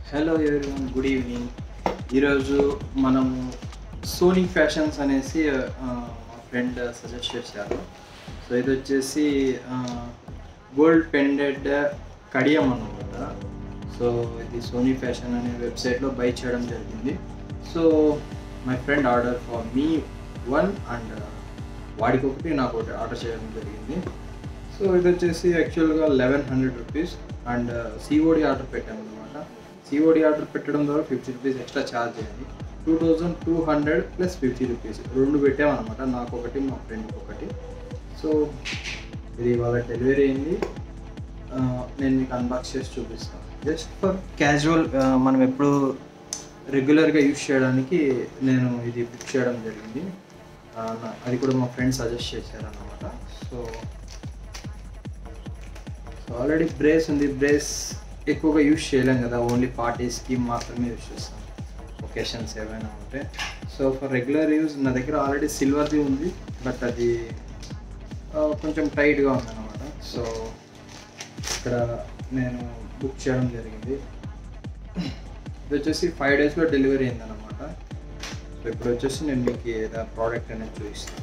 hello everyone good evening ఈరోజు మనము Sony Fashions అనేసి ఆ, మా ఫ్రెండ్ సజెస్ట్ చేశారు సో ఇది వచ్చేసి గోల్డ్ పెండెడ్ కడియం అనమాట సో ఇది సోనీ ఫ్యాషన్ అనే వెబ్సైట్లో బై చేయడం జరిగింది so my friend order for me one and వాడికి ఒకటి నాకు ఒకటి ఆర్డర్ చేయడం జరిగింది సో ఇది వచ్చేసి యాక్చువల్గా eleven hundred rupees and COD order పెట్టాను అనమాట సిఓడి ఆర్డర్ పెట్టడం ద్వారా ఫిఫ్టీ రూపీస్ ఎక్స్ట్రా ఛార్జ్ చేయాలి two thousand two hundred plus fifty rupees రెండు పెట్టామన్నమాట నాకు ఒకటి మా ఫ్రెండ్కి ఒకటి సో ఇది వాళ్ళ డెలివరీ అయింది ఆ, నేను మీకు అన్బాక్స్ చేసి చూపిస్తాను జస్ట్ ఫర్ క్యాజువల్ మనం ఎప్పుడు రెగ్యులర్గా యూస్ చేయడానికి నేను ఇది బుక్ చేయడం జరిగింది ఆ, నా- అది కూడా మా ఫ్రెండ్ సజెస్ట్ చేశారన్నమాట సో సో ఆల్రెడీ బ్రేస్ ఉంది బ్రేస్ ఎక్కువగా యూస్ చేయలేం కదా ఓన్లీ పార్టీస్కి మాత్రమే యూస్ చేస్తాం ఒకేషన్స్ ఏమైనా ఉంటే సో ఫర్ రెగ్యులర్ యూజ్ నా దగ్గర ఆల్రెడీ సిల్వర్ది ఉంది బట్ అది ఆ, కొంచెం టైట్గా ఉందన్నమాట సో ఇక్కడ నేను బుక్ చేయడం జరిగింది ఇది వచ్చేసి ఫైవ్ డేస్లో డెలివరీ అయిందన్నమాట సో ఇప్పుడు వచ్చేసి నేను మీకు ఏదైనా ప్రోడక్ట్ అనేది చూపిస్తాను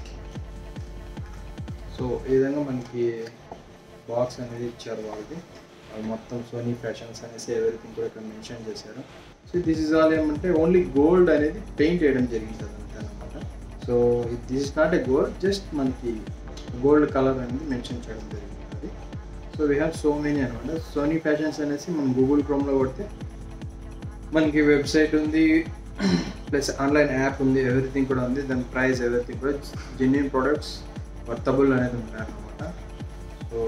సో ఈ విధంగా మనకి బాక్స్ అనేది ఇచ్చారు వాళ్ళకి వాళ్ళు మొత్తం సోనీ ఫ్యాషన్స్ అనేసి ఎవరిథింగ్ కూడా ఇక్కడ మెన్షన్ చేశారు సో దిస్ ఇస్ ఆల్ ఏమంటే ఓన్లీ గోల్డ్ అనేది పెయింట్ చేయడం జరిగింది అదంతా అనమాట so this is not a gold just మనకి గోల్డ్ కలర్ అనేది మెన్షన్ చేయడం జరిగింది అది so we have so many అనమాట సోనీ ఫ్యాషన్స్ అనేసి మనం గూగుల్ క్రోమ్లో కొడితే మనకి వెబ్సైట్ ఉంది ప్లస్ ఆన్లైన్ యాప్ ఉంది ఎవ్రీథింగ్ కూడా ఉంది దాని ప్రైస్ ఎవ్రీథింగ్ కూడా జెన్యున్ ప్రొడక్ట్స్ వర్తబుల్ అనేది ఉంటాయి అన్నమాట సో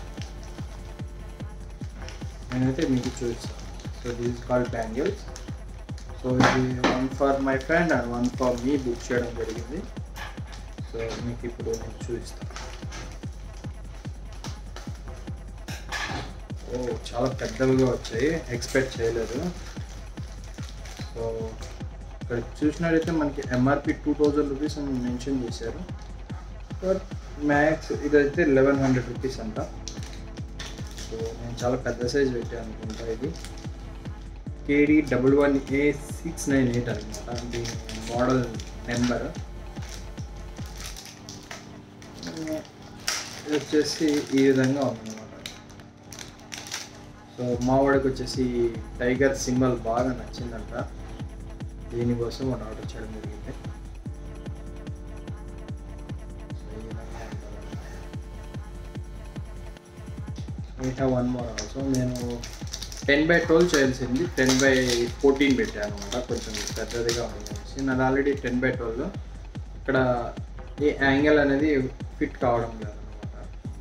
నేనైతే మీకు చూపిస్తాను so this is called bangles so ఇది one for my friend and one for me book చేయడం జరిగింది సో మీకు ఇప్పుడు నేను చూపిస్తాను ఓ చాలా పెద్దవిగా వచ్చాయి ఎక్స్పెక్ట్ చేయలేదు సో ఇక్కడ చూసినట్టయితే మనకి ఎంఆర్పి టూ థౌజండ్ రూపీస్ అని మెన్షన్ చేశారు బట్ మ్యాక్స్ ఇదైతే లెవెన్ హండ్రెడ్ రూపీస్ అంట సో నేను చాలా పెద్ద సైజ్ పెట్టాను అనుకుంటా ఇది KD double one A six nine eight అనమాట దీని మోడల్ నెంబర్ ఇది వచ్చేసి ఈ విధంగా ఉందన్నమాట సో మా వాడికి వచ్చేసి టైగర్ సింబల్ బాగా నచ్చిందంట దీనికోసం వాడు ఆర్డర్ చేయడం జరిగింది సో ఈ విధంగా ఇంకా వన్ మోర్ ఆల్సో నేను టెన్ బై ట్వెల్వ్ చేయాల్సింది టెన్ బై ఫోర్టీన్ పెట్టాను అనమాట కొంచెం పెద్దదిగా ఉండేసి నాది ఆల్రెడీ టెన్ బై ట్వెల్వ్ ఇక్కడ ఈ యాంగిల్ అనేది ఫిట్ కావడం లేదనమాట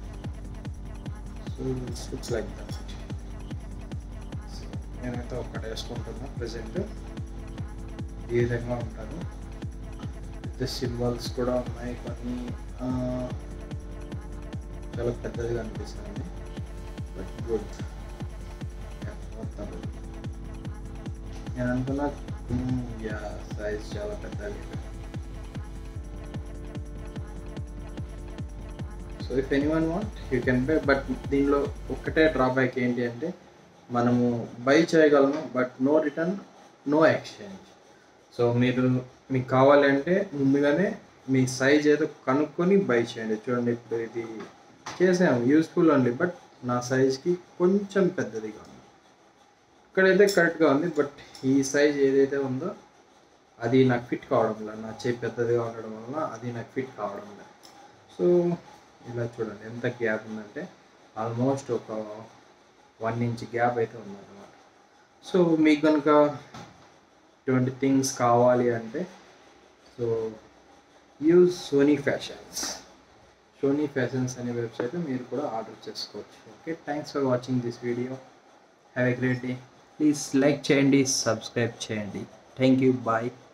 సో లుక్స్ లైక్ దట్ నేనైతే ఒక్కటి వేసుకుంటున్నా ప్రజెంట్ ఈ విధంగా ఉంటాను విత్ సింబల్స్ కూడా ఉన్నాయి కొన్ని ఆ, చాలా పెద్దదిగా అనిపిస్తుంది బట్ గుడ్ మొత్తం నేను అనుకున్నా యా సైజ్ చాలా పెద్దగా so if any one want you can buy but దీనిలో ఒక్కటే డ్రాబ్యాక్ ఏంటి అంటే మనము బై చేయగలము but no return no exchange so మీరు మీకు కావాలంటే ముందుగానే మీ సైజ్ ఏదో కనుక్కొని బై చేయండి చూడండి ఇప్పుడు ఇది చేసాము యూస్ఫుల్ ఓన్లీ బట్ నా సైజ్కి కొంచెం పెద్దదిగా ఉంది ఇక్కడైతే కరెక్ట్గా ఉంది బట్ ఈ సైజ్ ఏదైతే ఉందో అది నాకు ఫిట్ కావడం లేదు నా చేయి పెద్దదిగా ఉండడం వల్ల అది నాకు ఫిట్ కావడం లేదు సో ఇలా చూడండి ఎంత గ్యాప్ ఉందంటే ఆల్మోస్ట్ ఒక వన్ ఇంచ్ గ్యాప్ అయితే ఉందన్నమాట సో మీకు కనుక ఇటువంటి థింగ్స్ కావాలి అంటే so use Soni Fashions Soni Fashions అనే వెబ్సైట్లో మీరు కూడా ఆర్డర్ చేసుకోవచ్చు okay thanks for watching this video have a great day please like చేయండి సబ్స్క్రైబ్ చేయండి థ్యాంక్ యూ బాయ్